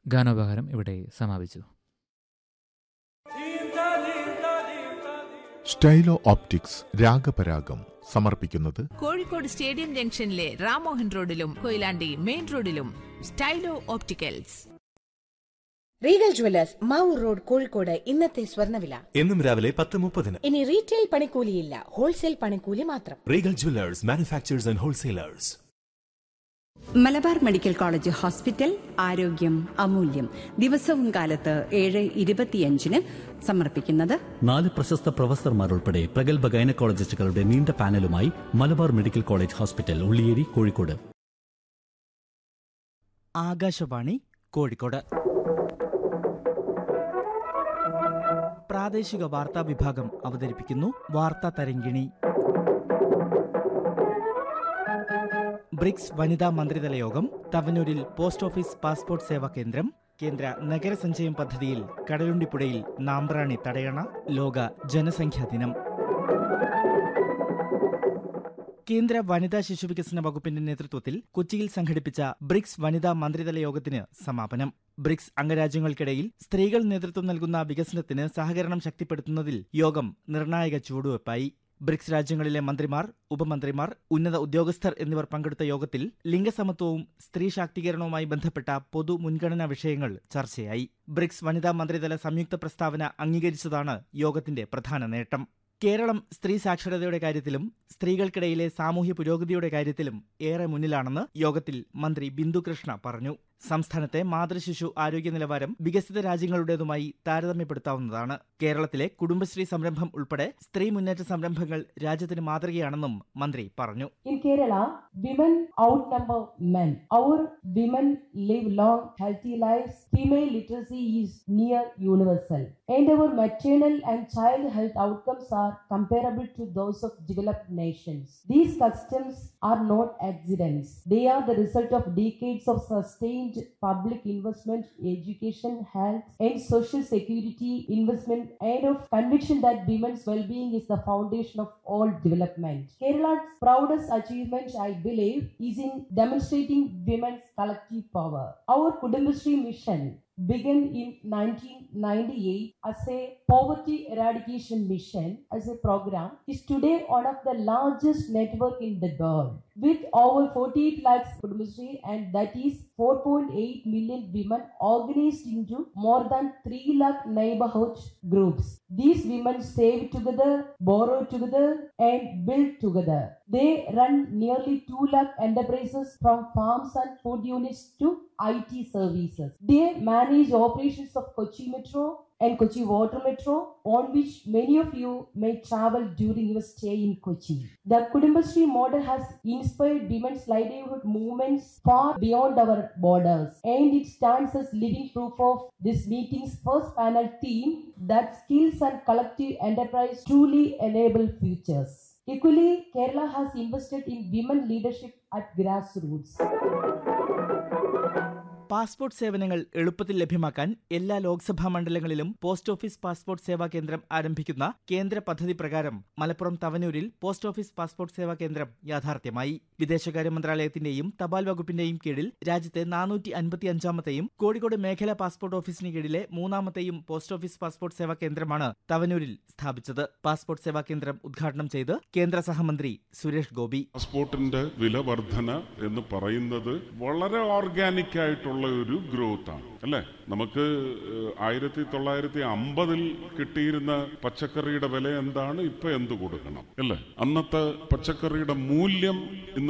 ഗാനോപഹാരം ഇവിടെ സമാപിച്ചു സ്റ്റൈലോ ഓപ്റ്റിക്സ് രാഗപരാഗം സമർപ്പിക്കുന്നത് കോഴിക്കോട് സ്റ്റേഡിയം ജംഗ്ഷനിലെ റാമോഹൻ റോഡിലും കൊയിലാണ്ടി മെയിൻ റോഡിലും Stylo opticals Regal jewellers Mavoor road Kozhikode ഇന്നത്തെ സ്വർണ്ണവില എന്നും രാവിലെ പത്ത് മുപ്പതിന് ഇനി റീറ്റെയിൽ പണിക്കൂലിയില്ല ഹോൾസെയിൽ പണിക്കൂലി മാത്രം Regal jewellers manufacturers and wholesalers Malabar medical college hospital ആരോഗ്യം അമൂല്യം ദിവസവും കാലത്ത് ഏഴ് ഇരുപത്തിയഞ്ചിന് സമർപ്പിക്കുന്നത് നാല് പ്രശസ്ത പ്രൊഫസർമാർ ഉൾപ്പെടെ പ്രഗത്ഭ ഗൈനക്കോളജിസ്റ്റുകളുടെ നീണ്ട പാനലുമായി Malabar medical college hospital Ulliyeri Kozhikode Akashvani Kozhikode പ്രാദേശിക വാർത്താ വിഭാഗം അവതരിപ്പിക്കുന്നു വാർത്താ തരങ്കിണി ബ്രിക്സ് വനിതാ മന്ത്രിതല യോഗം തവനൂരിൽ post office passport Seva Kendra കേന്ദ്ര നഗരസഞ്ചയം പദ്ധതിയിൽ കടലുണ്ടിപ്പുഴയിൽ നാമ്പ്രാണി തടയണ ലോക ജനസംഖ്യാ ദിനം കേന്ദ്ര വനിതാ ശിശുവികസന വകുപ്പിന്റെ നേതൃത്വത്തിൽ കൊച്ചിയിൽ സംഘടിപ്പിച്ച ബ്രിക്സ് വനിതാ മന്ത്രിതല യോഗത്തിന് സമാപനം ബ്രിക്സ് അംഗരാജ്യങ്ങൾക്കിടയിൽ സ്ത്രീകൾ നേതൃത്വം നൽകുന്ന വികസനത്തിന് സഹകരണം ശക്തിപ്പെടുത്തുന്നതിൽ യോഗം നിർണായക ചുവടുവയ്പായി ബ്രിക്സ് രാജ്യങ്ങളിലെ മന്ത്രിമാർ ഉപമന്ത്രിമാർ ഉന്നത ഉദ്യോഗസ്ഥർ എന്നിവർ പങ്കെടുത്ത യോഗത്തിൽ ലിംഗസമത്വവും സ്ത്രീ ശാക്തീകരണവുമായി ബന്ധപ്പെട്ട പൊതു മുൻഗണനാ വിഷയങ്ങൾ ചർച്ചയായി ബ്രിക്സ് വനിതാ മന്ത്രിതല സംയുക്ത പ്രസ്താവന അംഗീകരിച്ചതാണ് യോഗത്തിന്റെ പ്രധാന നേട്ടം കേരളം സ്ത്രീ സാക്ഷരതയുടെ കാര്യത്തിലും സ്ത്രീകൾക്കിടയിലെ സാമൂഹ്യ പുരോഗതിയുടെ കാര്യത്തിലും ഏറെ മുന്നിലാണെന്ന് യോഗത്തിൽ മന്ത്രി ബിന്ദു കൃഷ്ണ പറഞ്ഞു സംസ്ഥാനത്തെ മാതൃശിശു ആരോഗ്യ നിലവാരം വികസിത രാജ്യങ്ങളുടേതുമായി താരതമ്യപ്പെടുത്താവുന്നതാണ് കേരളത്തിലെ കുടുംബശ്രീ സംരംഭം ഉൾപ്പെടെ സ്ത്രീ മുന്നേറ്റ സംരംഭങ്ങൾ രാജ്യത്തിന് മാതൃകയാണെന്നും മന്ത്രി പറഞ്ഞു In Kerala, women outnumber men. Our women live long, healthy lives. Female literacy is near universal. And our maternal and child health outcomes are comparable to those of developed nations. These customs are not accidents. They are the result of decades of sustained public investment, education, health, and social security investment, and of conviction that women's well-being is the foundation of all development. Kerala's proudest achievement, I believe, is in demonstrating women's collective power. Our Kudumbashree mission began in 1998 as a poverty eradication mission as a program is today one of the largest network in the world with over 48 lakhs Kudumbashree and that is 4.8 million women organized into more than 3 lakh neighborhood groups. These women save together, borrow together and build together. They run nearly 2 lakh enterprises from farms and food units to IT services. They manage operations of Kochi Metro and Kochi Water Metro, on which many of you may travel during your stay in Kochi. The Kudumbashree model has inspired women's livelihood movements far beyond our borders, and it stands as living proof of this meeting's first panel theme that skills and collective enterprise truly enable futures. Equally, Kerala has invested in women leadership at grassroots. Passport സേവനങ്ങൾ എളുപ്പത്തിൽ ലഭ്യമാക്കാൻ എല്ലാ ലോക്സഭാ മണ്ഡലങ്ങളിലും post office passport Seva കേന്ദ്രം ആരംഭിക്കുന്ന കേന്ദ്ര പദ്ധതി പ്രകാരം മലപ്പുറം തവനൂരിൽ post office passport Seva Kendra യാഥാർത്ഥ്യമായി വിദേശകാര്യ മന്ത്രാലയത്തിന്റെയും തപാൽ വകുപ്പിന്റെയും കീഴിൽ രാജ്യത്തെ നാനൂറ്റി അൻപത്തി അഞ്ചാമത്തെയും കോഴിക്കോട് മേഖലാ പാസ്പോർട്ട് ഓഫീസിന് കീഴിലെ മൂന്നാമത്തെയും പോസ്റ്റ് ഓഫീസ് പാസ്പോർട്ട് സേവാ കേന്ദ്രമാണ് തവനൂരിൽ സ്ഥാപിച്ചത് പാസ്പോർട്ട് സേവാ കേന്ദ്രം ഉദ്ഘാടനം ചെയ്ത് കേന്ദ്ര സഹമന്ത്രി സുരേഷ് ഗോപി പാസ്പോർട്ടിന്റെ വില വർധന എന്ന് പറയുന്നത് വളരെ ഓർഗാനിക് ആയിട്ടുള്ള ഒരു ഗ്രോത്ത് ആണ് അല്ലെ നമുക്ക് ആയിരത്തി തൊള്ളായിരത്തി അമ്പതിൽ കിട്ടിയിരുന്ന പച്ചക്കറിയുടെ വില എന്താണ് ഇപ്പൊ എന്ത് കൊടുക്കണം അല്ലേ അന്നത്തെ പച്ചക്കറിയുടെ മൂല്യം ഇന്ന്